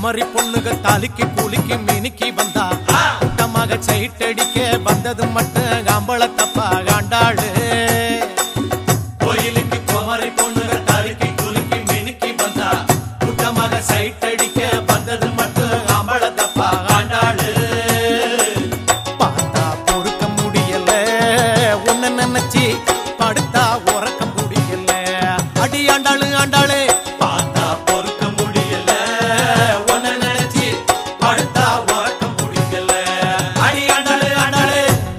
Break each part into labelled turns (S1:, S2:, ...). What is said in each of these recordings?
S1: குமரி பொண்ணுக தாலிக்கு கூலிக்கு மினுக்கி வந்தா கூட்டமாக சைட்டடிக்க வந்தது மட்டும் அம்பள தப்பா காண்டாளு கோயிலுக்கு குமரி பொண்ணுக தாலிக்கு கூலிக்கு மினுக்கி வந்தா கூட்டமாக சைட்டடிக்க வந்தது மட்டும் அம்பள தப்பா காண்டாளு பார்த்தா பொறுக்க முடியல உன்னை நினைச்சு படுத்தா உறக்க முடியல அடி ஆண்டாளு ஆண்டாளு பார்த்தா பொறுக்க முடியல உன்னை நினைச்சு படுத்தா உறக்க முடியல அடி ஆண்டாளு ஆண்டாளு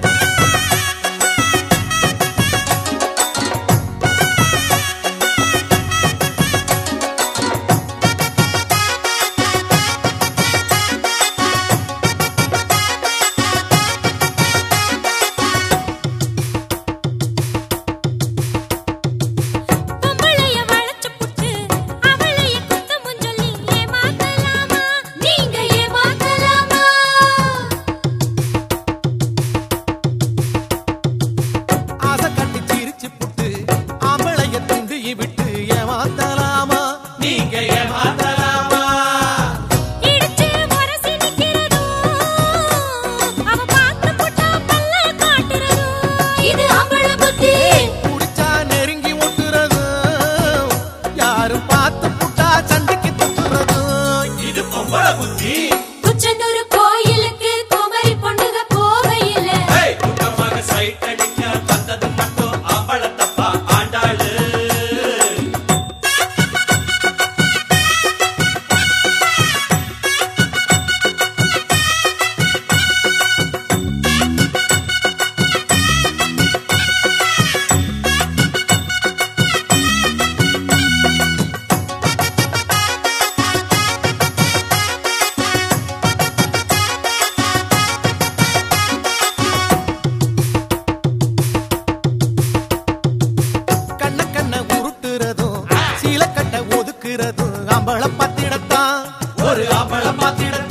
S2: பொம்பளைய வளைச்சு புட்டு அவளைய குத்தமும் சொல்லி ஏமாத்தலாமா நீங்க ஏமாத்தலாமா
S1: ஆசை கட்டி சிரிச்சு புட்டு ஆம்பளைய துண்டி விட்டு ஏமாத்தலாமா நீங்க ஏமாத்தலாமா
S2: இடிச்சு முரசி நிக்கிறதும் அவ பார்த்து புட்டா பல்ல காட்டுறதும் இது அவள புத்தி
S1: குடிச்சா நெருங்கி ஒட்டுறதும் யாரும் பார்த்து புட்டா சண்டைக்கு துப்புறதும் இது பொம்பளை புத்தி
S2: குச்சனூர் கோயிலுக்கு குமரி பொண்ணுக போகையில
S1: கூட்டமாக சைட் அடிக்க வந்தது மட்டும் ஆம்பள தப்பா ஆண்டாளு கண்ண கண்ண உருட்டுறதும் சீலக்கட்ட ஒதுக்குறதும் ஆம்பள பத்திடத்தான் ஒரு ஆம்பள பத்திடத்தான்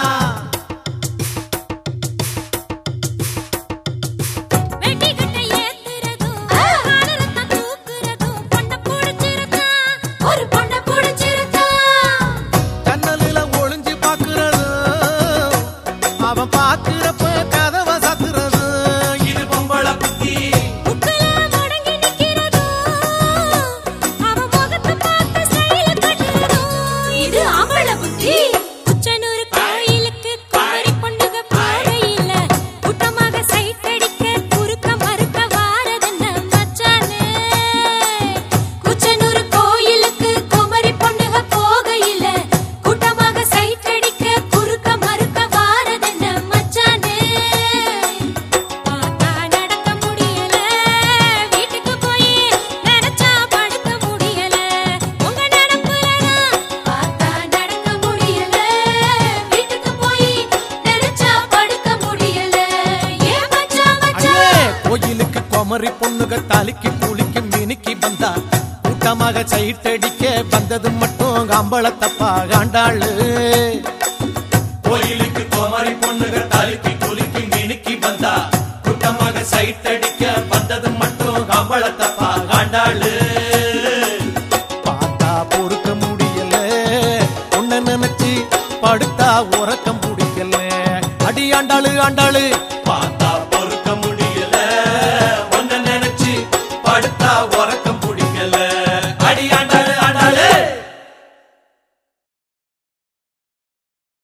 S2: வெட்டி கட்ட ஏத்துறதும் ஆடரத்தான் தூக்குறதும் பொண்ண புடிச்சிருக்கா ஒரு பொண்ண புடிச்சிருக்கா
S1: கண்ணலில ஒளிஞ்சு பாக்குறதும் அவன் பாக்குறப்ப கதவை சாத்துறதும் இது பொம்பள புத்தி
S2: புக்கல முடங்கி நிக்கிறதும் அவ முகத்தை பார்த்து ஸ்டைல கட்டுறதும் இது அவள புத்தி குச்சனூர் கோயிலுக்கு குமரி பொண்ணுக போகையில கூட்டமாக சைட் அடிக்க குறுக்க மறுக்க வாரதென்ன மச்சானே குச்சனூர் கோயிலுக்கு குமரி பொண்ணுக போகையில கூட்டமாக சைட் அடிக்க குறுக்க மறுக்க வாரதென்ன மச்சானே பார்த்தா நடக்க முடியல வீட்டுக்கு போய் நினைச்சா படுக்க முடியல உங்க நடப்புலதான் பார்த்தா நடக்க முடியல வீட்டுக்கு போய் நினைச்சா படுக்க முடியல ஏ மச்சான் மச்சான்
S1: அண்ணே கோயிலுக்கு குமரி பொண்ணுக தாலிக்கு கூலிக்கு மினுக்கி வந்தா கூட்டமாக சைட்டடிக்க வந்தது மட்டும் அம்பள தப்பா காண்டாளு கோயிலுக்கு குமரி பொண்ணுக தாலிக்கு கூலிக்கு மினுக்கி வந்தா கூட்டமாக சைட்டடிக்க வந்தது மட்டும் அம்பள தப்பா காண்டாளு பார்த்தா பொறுக்க முடியல உன்னை நினைச்சு படுத்தா உறக்க முடியல அடி ஆண்டாளு ஆண்டாளு